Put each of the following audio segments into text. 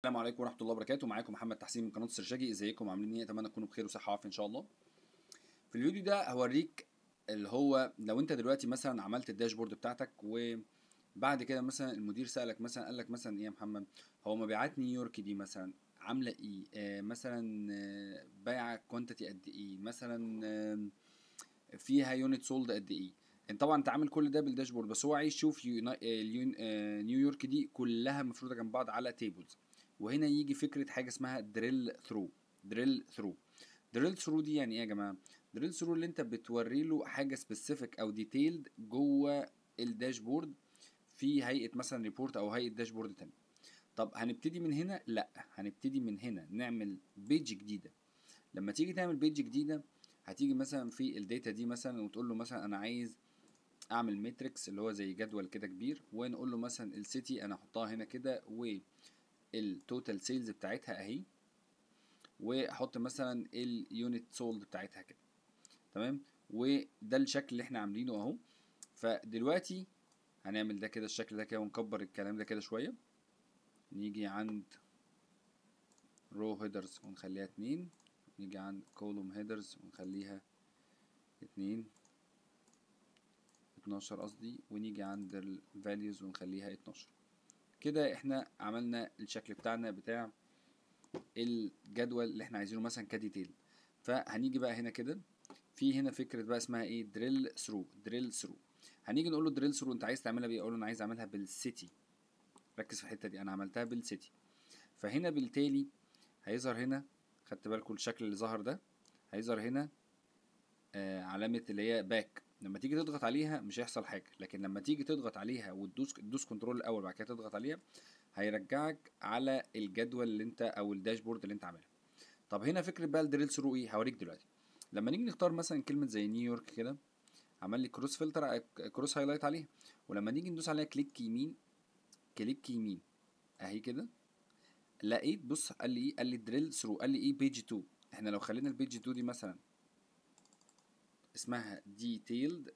السلام عليكم ورحمه الله وبركاته معاكم محمد تحسين من قناه السرشاجي ازيكم عاملين ايه اتمنى تكونوا بخير وصحه وعافيه ان شاء الله في الفيديو ده هوريك اللي هو لو انت دلوقتي مثلا عملت الداشبورد بتاعتك وبعد كده مثلا المدير سالك مثلا قال لك مثلا ايه يا محمد هو مبيعات نيويورك دي مثلا عامله ايه آه مثلا آه بايعه كوانتيتي قد ايه مثلا آه فيها يونت سولد قد ايه انت طبعا انت عامل كل ده بالداشبورد بس هو عايز يشوف يونا- آه، اليون- آه، نيويورك دي كلها مفروضه جنب بعض على تيبلز وهنا يجي فكره حاجه اسمها دريل ثرو دريل ثرو دريل ثرو دي يعني ايه يا جماعه دريل ثرو اللي انت بتوري له حاجه سبيسيفيك او ديتيلد جوه الداشبورد في هيئه مثلا ريبورت او هيئه داشبورد تاني طب هنبتدي من هنا لا هنبتدي من هنا نعمل بيج جديده لما تيجي تعمل بيج جديده هتيجي مثلا في الداتا دي مثلا وتقول له مثلا انا عايز اعمل ماتريكس اللي هو زي جدول كده كبير ونقول له مثلا السيتي انا احطها هنا كده والتوتال سيلز بتاعتها اهي واحط مثلا اليونت سولد بتاعتها كده تمام وده الشكل اللي احنا عاملينه اهو فدلوقتي هنعمل ده كده الشكل ده كده ونكبر الكلام ده كده شويه نيجي عند رو هيدرز ونخليها اتنين نيجي عند كولوم هيدرز ونخليها اتنين 12 قصدي ونيجي عند الفاليوز ونخليها 12 كده احنا عملنا الشكل بتاعنا بتاع الجدول اللي احنا عايزينه مثلا كديتيل فهنيجي بقى هنا كده في هنا فكره بقى اسمها ايه دريل ثرو دريل ثرو هنيجي نقول له دريل ثرو انت عايز تعملها بايه اقول له انا عايز اعملها بالسيتي ركز في الحته دي انا عملتها بالسيتي فهنا بالتالي هيظهر هنا خدت بالكم الشكل اللي ظهر ده هيظهر هنا آه علامه اللي هي باك لما تيجي تضغط عليها مش هيحصل حاجه لكن لما تيجي تضغط عليها وتدوس تدوس كنترول الاول بعد كده تضغط عليها هيرجعك على الجدول اللي انت او الداشبورد اللي انت عاملها طب هنا فكره بقى الدريل ثرو ايه هوريك دلوقتي لما نيجي نختار مثلا كلمه زي نيويورك كده عمل لي كروس فلتر كروس هايلايت عليها ولما نيجي ندوس عليها كليك يمين كليك يمين اهي كده لقيت بص قال لي ايه قال لي دريل ثرو قال لي ايه بيج 2 احنا لو خلينا البيج 2 دي مثلا اسمها ديتيلد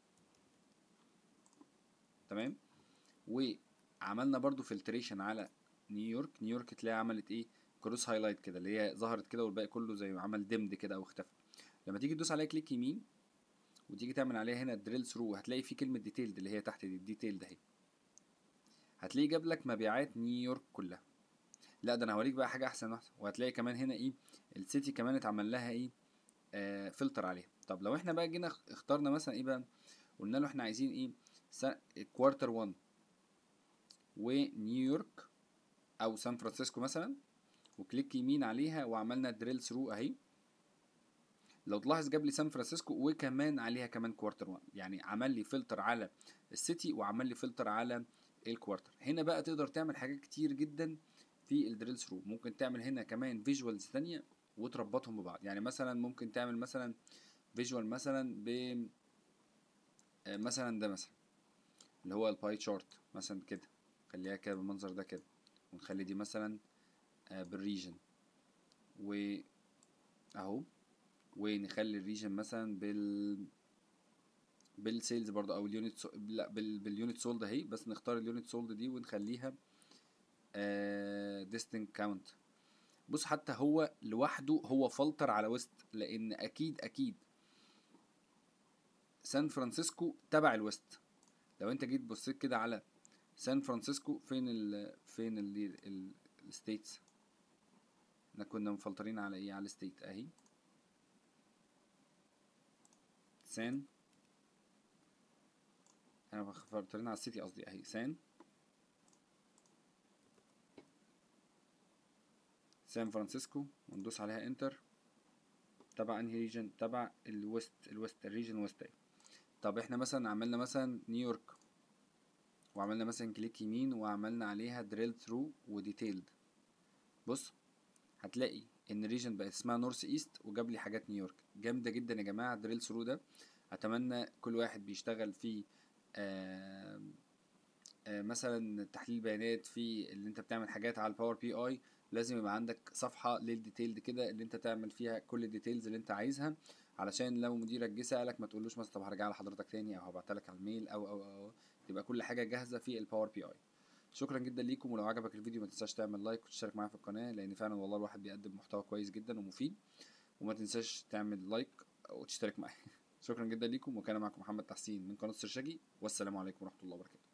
تمام وعملنا برضو فلتريشن على نيويورك نيويورك تلاقي عملت ايه كروس هايلايت كده اللي هي ظهرت كده والباقي كله زي ما عمل دمد كده او اختفى لما تيجي تدوس عليها كليك يمين وتيجي تعمل عليها هنا دريل ثرو هتلاقي في كلمه ديتيلد اللي هي تحت دي الديتيلد اهي هتلاقي جاب لك مبيعات نيويورك كلها لا ده انا هوريك بقى حاجه احسن واحسن وهتلاقي كمان هنا ايه السيتي كمان اتعمل لها ايه آه فلتر عليها طب لو احنا بقى جينا اخ- اخترنا مثلا ايه بقى قلنا له احنا عايزين ايه كوارتر 1 ونيويورك او سان فرانسيسكو مثلا وكليك يمين عليها وعملنا دريل ثرو اهي لو تلاحظ جاب لي سان فرانسيسكو وكمان عليها كمان كوارتر 1 يعني عمل لي فلتر على السيتي وعمل لي فلتر على الكوارتر هنا بقى تقدر تعمل حاجات كتير جدا في الدريل ثرو ممكن تعمل هنا كمان فيجوالز ثانيه وتربطهم ببعض يعني مثلا ممكن تعمل مثلا فيجوال مثلا ب آه، مثلا ده مثلا اللي هو الباي تشارت مثلا كده خليها كده بالمنظر ده كده ونخلي دي مثلا آه، بالريجن و اهو ونخلي الريجن مثلا بال بالسيلز برضه او اليونت سو... لا بال... باليونت سولد اهي بس نختار اليونت سولد دي ونخليها ديستنج كاونت بص حتى هو لوحده هو فلتر على ويست لان اكيد اكيد سان فرانسيسكو تبع الويست لو انت جيت بصيت كده على سان فرانسيسكو فين ال فين ال الستيتس احنا كنا مفلترين على ايه على الستيت اهي سان انا مفلترين على السيتي قصدي اهي سان سان فرانسيسكو وندوس عليها انتر تبع انهي ريجن تبع الويست الويست الريجن ويست اهي طب احنا مثلا عملنا مثلا نيويورك وعملنا مثلا كليك يمين وعملنا عليها دريل ثرو وديتيلد بص هتلاقي ان الريجن بقت اسمها نورث ايست وجاب لي حاجات نيويورك جامده جدا يا جماعه دريل ثرو ده اتمنى كل واحد بيشتغل في آه آه مثلا تحليل بيانات في اللي انت بتعمل حاجات على الباور بي اي لازم يبقى عندك صفحه للديتيلد كده اللي انت تعمل فيها كل الديتيلز اللي انت عايزها علشان لو مديرك جه سالك ما تقولوش مثلا طب هرجع لحضرتك تاني او هبعتها لك على الميل او او او تبقى كل حاجه جاهزه في الباور بي اي شكرا جدا ليكم ولو عجبك الفيديو ما تنساش تعمل لايك وتشترك معايا في القناه لان فعلا والله الواحد بيقدم محتوى كويس جدا ومفيد وما تنساش تعمل لايك وتشترك معايا شكرا جدا ليكم وكان معكم محمد تحسين من قناه سرشاجي والسلام عليكم ورحمه الله وبركاته